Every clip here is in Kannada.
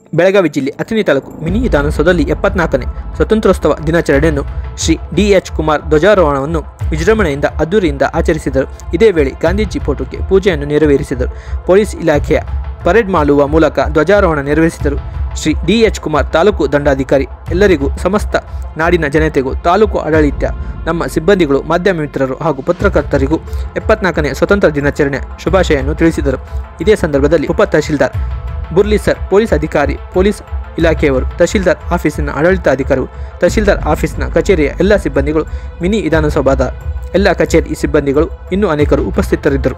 ಬೆಳಗಾವಿ ಜಿಲ್ಲೆ ಅಥಣಿ ತಾಲೂಕು ಮಿನಿ ವಿಧಾನಸೌಧದಲ್ಲಿ ಎಪ್ಪತ್ನಾಲ್ಕನೇ ಸ್ವತಂತ್ರೋತ್ಸವ ದಿನಾಚರಣೆಯನ್ನು ಶ್ರೀ ಡಿ ಎಚ್ ಕುಮಾರ್ ಧ್ವಜಾರೋಹಣವನ್ನು ವಿಜೃಂಭಣೆಯಿಂದ ಅದ್ದೂರಿಯಿಂದ ಆಚರಿಸಿದರು ಇದೇ ವೇಳೆ ಗಾಂಧೀಜಿ ಫೋಟೋಗೆ ಪೂಜೆಯನ್ನು ನೆರವೇರಿಸಿದರು ಪೊಲೀಸ್ ಇಲಾಖೆಯ ಪರೇಡ್ ಮಾಡುವ ಮೂಲಕ ಧ್ವಜಾರೋಹಣ ನೆರವೇರಿಸಿದರು ಶ್ರೀ ಡಿ ಎಚ್ ಕುಮಾರ್ ತಾಲೂಕು ದಂಡಾಧಿಕಾರಿ ಎಲ್ಲರಿಗೂ ಸಮಸ್ತ ನಾಡಿನ ಜನತೆಗೂ ತಾಲೂಕು ಆಡಳಿತ ನಮ್ಮ ಸಿಬ್ಬಂದಿಗಳು ಮಾಧ್ಯಮ ಮಿತ್ರರು ಹಾಗೂ ಪತ್ರಕರ್ತರಿಗೂ ಎಪ್ಪತ್ನಾಲ್ಕನೇ ಸ್ವತಂತ್ರ ದಿನಾಚರಣೆ ಶುಭಾಶಯನ್ನು ತಿಳಿಸಿದರು ಇದೇ ಸಂದರ್ಭದಲ್ಲಿ ಉಪ ತಹಶೀಲ್ದಾರ್ ಬುರ್ಲಿ ಸರ್ ಪೊಲೀಸ್ ಅಧಿಕಾರಿ ಪೊಲೀಸ್ ಇಲಾಖೆಯವರು ತಹಶೀಲ್ದಾರ್ ಆಫೀಸಿನ ಆಡಳಿತಾಧಿಕಾರಿಗಳು ತಹಶೀಲ್ದಾರ್ ಆಫೀಸ್ನ ಕಚೇರಿಯ ಎಲ್ಲ ಸಿಬ್ಬಂದಿಗಳು ಮಿನಿ ವಿಧಾನಸೌಧದ ಎಲ್ಲ ಕಚೇರಿ ಸಿಬ್ಬಂದಿಗಳು ಇನ್ನೂ ಅನೇಕರು ಉಪಸ್ಥಿತರಿದ್ದರು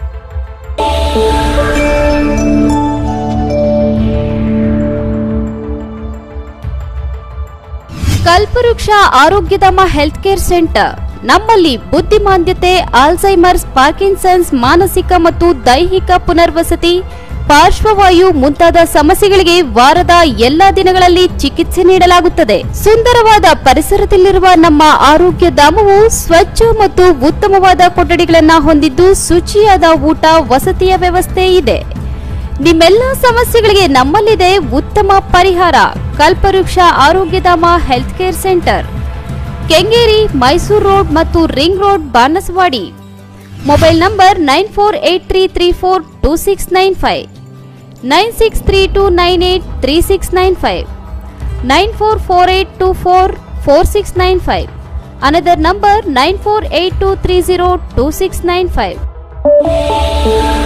ಕಲ್ಪವೃಕ್ಷ ಆರೋಗ್ಯಧಾಮ ಹೆಲ್ತ್ ಕೇರ್ ಸೆಂಟರ್ ನಮ್ಮಲ್ಲಿ ಬುದ್ಧಿಮಾಂದ್ಯತೆ ಆಲ್ಝೈಮರ್ಸ್ ಪಾರ್ಕಿನ್ಸನ್ಸ್ ಮಾನಸಿಕ ಮತ್ತು ದೈಹಿಕ ಪುನರ್ವಸತಿ ಪಾರ್ಶ್ವವಾಯು ಮುಂತಾದ ಸಮಸ್ಯೆಗಳಿಗೆ ವಾರದ ಎಲ್ಲಾ ದಿನಗಳಲ್ಲಿ ಚಿಕಿತ್ಸೆ ನೀಡಲಾಗುತ್ತದೆ ಸುಂದರವಾದ ಪರಿಸರದಲ್ಲಿರುವ ನಮ್ಮ ಆರೋಗ್ಯ ಧಾಮವು ಸ್ವಚ್ಛ ಮತ್ತು ಉತ್ತಮವಾದ ಕೊಠಡಿಗಳನ್ನು ಹೊಂದಿದ್ದು ಶುಚಿಯಾದ ಊಟ ವಸತಿಯ ವ್ಯವಸ್ಥೆ ಇದೆ ನಿಮ್ಮೆಲ್ಲ ಸಮಸ್ಯೆಗಳಿಗೆ ನಮ್ಮಲ್ಲಿದೆ ಉತ್ತಮ ಪರಿಹಾರ Kalpavriksha Arogyadhama health care centre Kengeri Mysuru road ಮತ್ತು ring road Banaswadi mobile number nine four eight three three four two six nine five nine six three two nine eight three six nine five nine four four eight two four four six nine five another number nine four eight two three zero two six nine five